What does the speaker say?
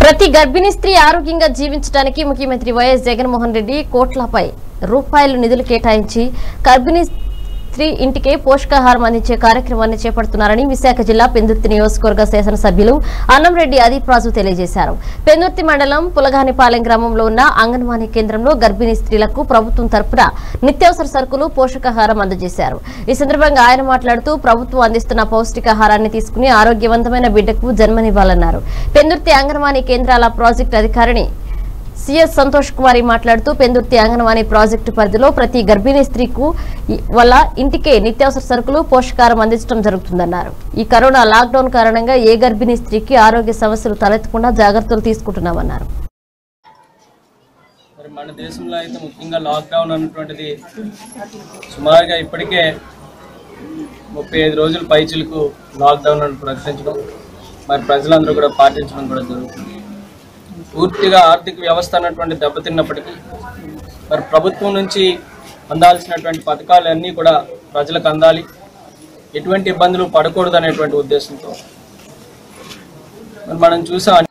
ప్రతి గర్భిణీ స్త్రీ ఆరోగ్యంగా జీవించడానికి ముఖ్యమంత్రి వైఎస్ జగన్మోహన్ రెడ్డి కోట్లపై రూపాయలు నిధులు కేటాయించి గర్భిణీ స్త్రీ ఇంటికే పోషకాహారం అందించే కార్యక్రమాన్ని చేపడుతున్నారని విశాఖ జిల్లా పెందుర్తి నియోజకవర్గ శాసనసభ్యులు అన్నంరెడ్డి అదీప్ రాజు తెలియజేశారు పెందుర్తి మండలం పులగానిపాలెం గ్రామంలో ఉన్న అంగన్వాడీ కేంద్రంలో గర్భిణీ స్త్రీలకు ప్రభుత్వం తరపున నిత్యావసర సరుకులు పోషకాహారం అందజేశారు ఈ సందర్భంగా ఆయన మాట్లాడుతూ ప్రభుత్వం అందిస్తున్న పౌష్టికాహారాన్ని తీసుకుని ఆరోగ్యవంతమైన బిడ్డకు జన్మనివ్వాలన్నారు పెందుర్తి అంగన్వాడీ కేంద్రాల ప్రాజెక్టు అధికారిని సిఎస్ సంతోష్ కుమారి మాట్లాడుతూ పెందుర్తి అంగన్వాడీ ప్రాజెక్టు పరిధిలో ప్రతి గర్భిణీ స్త్రీకు ఈ- వాళ్ళ ఇంటికే నిత్యావసర సరుకులు పోషకాహారం అందించడం జరుగుతుందన్నారు ఈ కరోనా లాక్డౌన్ కారణంగా ఏ గర్భిణీ స్త్రీకి ఆరోగ్య సమస్యలు తలెత్తకుండా జాగ్రత్తలు తీసుకుంటున్నామన్నారు మరి మన దేశంలో అయితే ముఖ్యంగా లాక్డౌన్ అన్నటువంటిది సుమారుగా ఇప్పటికే ముప్పై ఐదు రోజుల పైచిలకు లాక్డౌన్ అని ప్రకటించడం మరి ప్రజలందరూ కూడా పాటించడం కూడా జరుగుతుంది పూర్తిగా ఆర్థిక వ్యవస్థ అన్నటువంటి దెబ్బతిన్నప్పటికీ మరి ప్రభుత్వం నుంచి అందాల్సినటువంటి పథకాలు అన్నీ కూడా ప్రజలకు అందాలి ఎటువంటి ఇబ్బందులు పడకూడదు అనేటువంటి ఉద్దేశంతో మరి మనం చూసాం